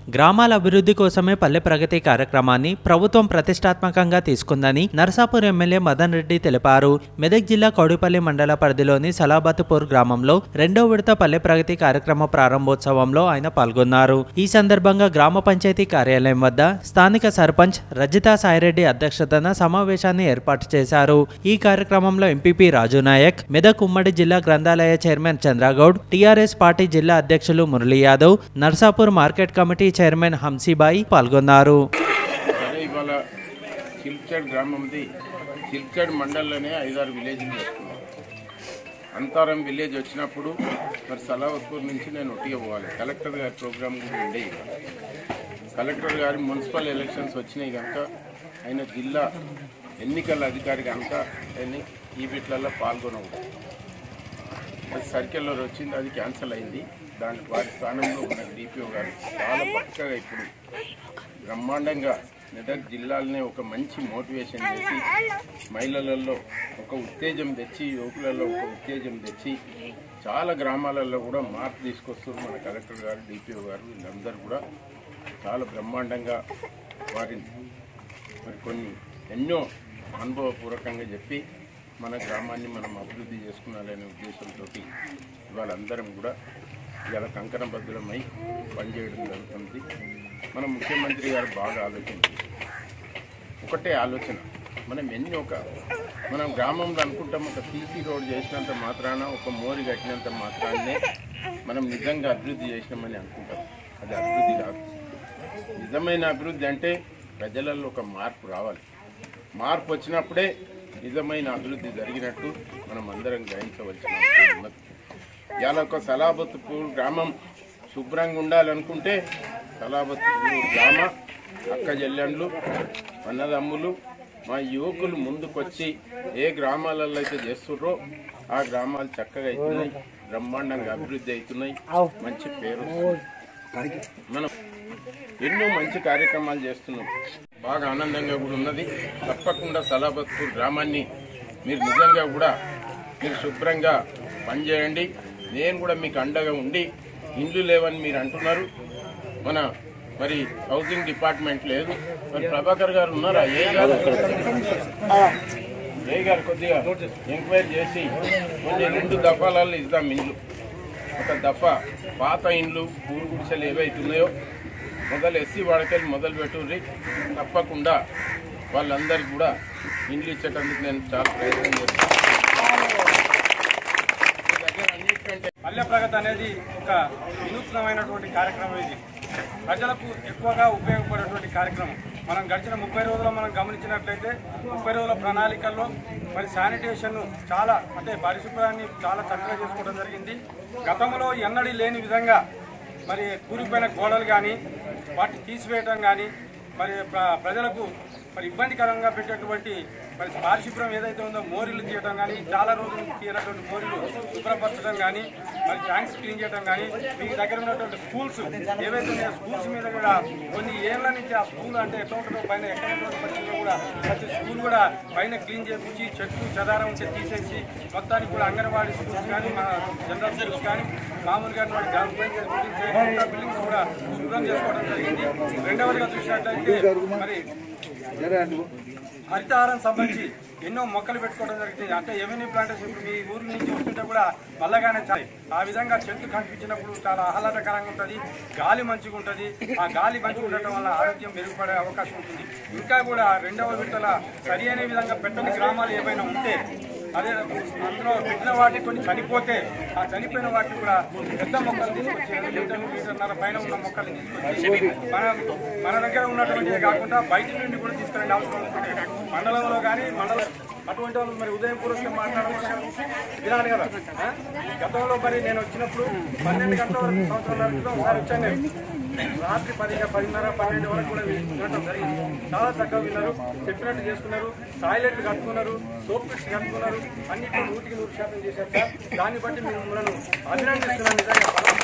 గ్రామాల అభివృద్ధి కోసమే పల్లె ప్రగతి కార్యక్రమాన్ని ప్రభుత్వం ప్రతిష్టాత్మకంగా తీసుకుందని నర్సాపూర్ ఎమ్మెల్యే మదన్ రెడ్డి తెలిపారు మెదక్ జిల్లా కౌడిపల్లి మండల పరిధిలోని సలాబత్పూర్ గ్రామంలో రెండో విడత పల్లె ప్రగతి కార్యక్రమ ప్రారంభోత్సవంలో ఆయన పాల్గొన్నారు ఈ సందర్భంగా గ్రామ పంచాయతీ కార్యాలయం వద్ద స్థానిక సర్పంచ్ రజితా సాయిరెడ్డి అధ్యక్షతన సమావేశాన్ని ఏర్పాటు చేశారు ఈ కార్యక్రమంలో ఎంపీపీ రాజు నాయక్ మెదక్ ఉమ్మడి జిల్లా గ్రంథాలయ చైర్మన్ చంద్రగౌడ్ టీఆర్ఎస్ పార్టీ జిల్లా అధ్యక్షులు Murali Yadav Narsapur market committee chairman Hamsibai పాల్గొన్నారు సరే ఇవాళ సిల్చడ్ గ్రామంది సిల్చడ్ మండలంలోనే ఐదారు విలేజ్లు చెప్తున్నాను అంతారం విలేజ్ వచ్చినప్పుడు మరి సలావత్పూర్ నుంచి నేను ఒట్టిగా పోవాలి కలెక్టర్ గారి ప్రోగ్రామ్ కూడా ఉండే ఇక కలెక్టర్ గారి మున్సిపల్ ఎలక్షన్స్ వచ్చినాయి కనుక ఆయన జిల్లా ఎన్నికల అధికారి కనుక ఆయన ఈ వీటిలలో పాల్గొనకూడదు అది సర్కిల్లో వచ్చింది అది క్యాన్సిల్ అయింది దాని వారి స్థానంలో ఉన్న డిపిఓ గారు చాలా పక్కగా ఇప్పుడు బ్రహ్మాండంగా మెదక్ జిల్లాలనే ఒక మంచి మోటివేషన్ చేసి మహిళలలో ఒక ఉత్తేజం తెచ్చి యువకులలో ఒక ఉత్తేజం తెచ్చి చాలా గ్రామాలలో కూడా మార్పు తీసుకొస్తున్నారు మన కలెక్టర్ గారు డిపిఓ గారు వీళ్ళందరూ కూడా చాలా బ్రహ్మాండంగా వారిని మరి కొన్ని ఎన్నో అనుభవపూర్వకంగా చెప్పి మన గ్రామాన్ని మనం అభివృద్ధి చేసుకున్నాలనే ఉద్దేశంతో ఇవాళ అందరం కూడా ఇవాళ కంకణబద్ధులమై పనిచేయడం జరుగుతుంది మన ముఖ్యమంత్రి గారు బాగా ఆలోచన చేశారు. ఒకటే ఆలోచన మనం ఎన్ని ఒక మనం గ్రామంలో అనుకుంటాం ఒక సీసీ రోడ్ చేసినంత మాత్రాన ఒక మోరి కట్టినంత మాత్రాన్నే మనం నిజంగా అభివృద్ధి చేసినామని అనుకుంటాం అది అభివృద్ధి కాదు నిజమైన అభివృద్ధి అంటే ప్రజలలో ఒక మార్పు రావాలి మార్పు వచ్చినప్పుడే నిజమైన అభివృద్ధి జరిగినట్టు మనం అందరం గ్రహించవలసిన అవసరం ఉన్నది ఇవాళ ఒక సలాబత్పూర్ గ్రామం శుభ్రంగా ఉండాలనుకుంటే సలాబత్పూర్ గ్రామ అక్క చెల్లెండ్లు అన్నదమ్ములు మా యువకులు ముందుకొచ్చి ఏ గ్రామాలలో అయితే చేస్తుర్రో ఆ గ్రామాలు చక్కగా అవుతున్నాయి బ్రహ్మాండంగా అభివృద్ధి అవుతున్నాయి మంచి పేరు వస్తుంది. మనం ఎన్నో మంచి కార్యక్రమాలు చేస్తున్నాం బాగా ఆనందంగా కూడా ఉన్నది తప్పకుండా సలాబత్పూర్ గ్రామాన్ని మీరు నిజంగా కూడా మీరు శుభ్రంగా పనిచేయండి నేను కూడా మీకు అండగా ఉండి ఇండ్లు లేవని మీరు అంటున్నారు మన మరి హౌసింగ్ డిపార్ట్మెంట్ లేదు మరి ప్రభాకర్ గారు ఉన్నారా ఏ గారు ఏ గారు కొద్దిగా ఎంక్వైరీ చేసి కొన్ని రెండు దఫాలలో ఇద్దాం ఇండ్లు ఒక దఫ పాత ఇండ్లు పూరు గుడిసెలు ఏవైతున్నాయో మొదలు ఎస్సీ వాడకెళ్ళి మొదలు పెట్టుర్రి తప్పకుండా వాళ్ళందరికీ కూడా ఇండ్లు ఇచ్చేటందుకు నేను చాలా ప్రయత్నం చేస్తాను మీ దగ్గర అన్నిటికంటే పల్లె ప్రగతి అనేది ఒక వినూత్నమైనటువంటి కార్యక్రమం ఇది ప్రజలకు ఎక్కువగా ఉపయోగపడేటువంటి కార్యక్రమం మనం గడిచిన ముప్పై రోజులు మనం గమనించినట్లయితే ముప్పై రోజుల ప్రణాళికల్లో మరి శానిటేషన్ చాలా అంటే పరిశుభ్రాన్ని చాలా చక్కగా చేసుకోవడం జరిగింది గతంలో ఎన్నడీ లేని విధంగా మరి కూలిపోయిన గోడలు కానీ వాటిని తీసివేయడం కానీ మరి ప్ర- ప్రజలకు మరి ఇబ్బందికరంగా పెట్టేటువంటి మరి పారిశుభ్రం ఏదైతే ఉందో మోరీలు తీయడం కానీ చాలా రోజుల నుంచి తీయనటువంటి మోరీలు శుభ్రపరచడం కానీ మరి ట్యాంక్స్ క్లీన్ చేయడం కానీ మీ దగ్గర ఉన్నటువంటి స్కూల్స్ ఏవైతే ఉన్నాయో స్కూల్స్ మీద కూడా కొన్ని ఏళ్ల నుంచి ఆ స్కూల్ అంటే ఎట్లా ఉంటుందో పైన ఎక్కడ ఉన్నటువంటి పరిస్థితుల్లో కూడా ప్రతి స్కూల్ కూడా పైన క్లీన్ చేపించి చెట్లు చెదారం ఉంటే తీసేసి మొత్తానికి కూడా అంగన్వాడీ స్కూల్స్ కానీ మన జనరల్ స్కూల్స్ కానీ మామూలుగా ఉన్నటువంటి గ్రామ పంచాయతీ బిల్డింగ్స్ మిగతా బిల్డింగ్స్ కూడా శుభ్రం చేసుకోవడం జరిగింది రెండవదిగా చూసినట్లయితే మరి హరితహారం సంబంధించి ఎన్నో మొక్కలు పెట్టుకోవడం జరుగుతుంది అంటే ఎవెన్యూ ప్లాంటేషన్ ఇప్పుడు మీ ఊరి నుంచి వస్తుంటే కూడా మల్లగానే చాయి ఆ విధంగా చెట్టు కనిపించినప్పుడు చాలా ఆహ్లాదకరంగా ఉంటుంది గాలి మంచిగా ఉంటుంది ఆ గాలి మంచిగా ఉండటం వల్ల ఆరోగ్యం మెరుగుపడే అవకాశం ఉంటుంది ఇంకా కూడా రెండవ విడతల సరి అయిన విధంగా పెట్టని గ్రామాలు ఏవైనా ఉంటే అదే అందులో పెట్టిన వాటిని కొన్ని చనిపోతే ఆ చనిపోయిన వాటిని కూడా పెద్ద మొక్కలు తీసుకొచ్చి రెండు లీటర్లు లీటర్న్నర పైన ఉన్న మొక్కలు తీసుకొచ్చి మన మన దగ్గర ఉన్నటువంటివి కాకుండా బయట నుండి కూడా తీసుకురండి అవసరం ఉంటుంది మండలంలో కానీ మండల అటువంటి వాళ్ళు మరి ఉదయం పూర్వకంగా మాట్లాడడం వినాలి కదా ఆ? గతంలో మరి నేను వచ్చినప్పుడు పన్నెండు గంటల వరకు సంవత్సరాల వరకు ఒకసారి వచ్చాను నేను రాత్రి పది పదిన్నర పన్నెండు వరకు కూడా వినటం జరిగింది చాలా చక్కగా విన్నారు చెప్పినట్టు చేసుకున్నారు టాయిలెట్లు కట్టుకున్నారు సోప్ పిట్స్ కట్టుకున్నారు అన్నింటినీ నూటికి నూరు శాతం చేశారు సార్ దాన్ని బట్టి మేము మిమ్మల్ని అభినందిస్తున్నాను నిజంగా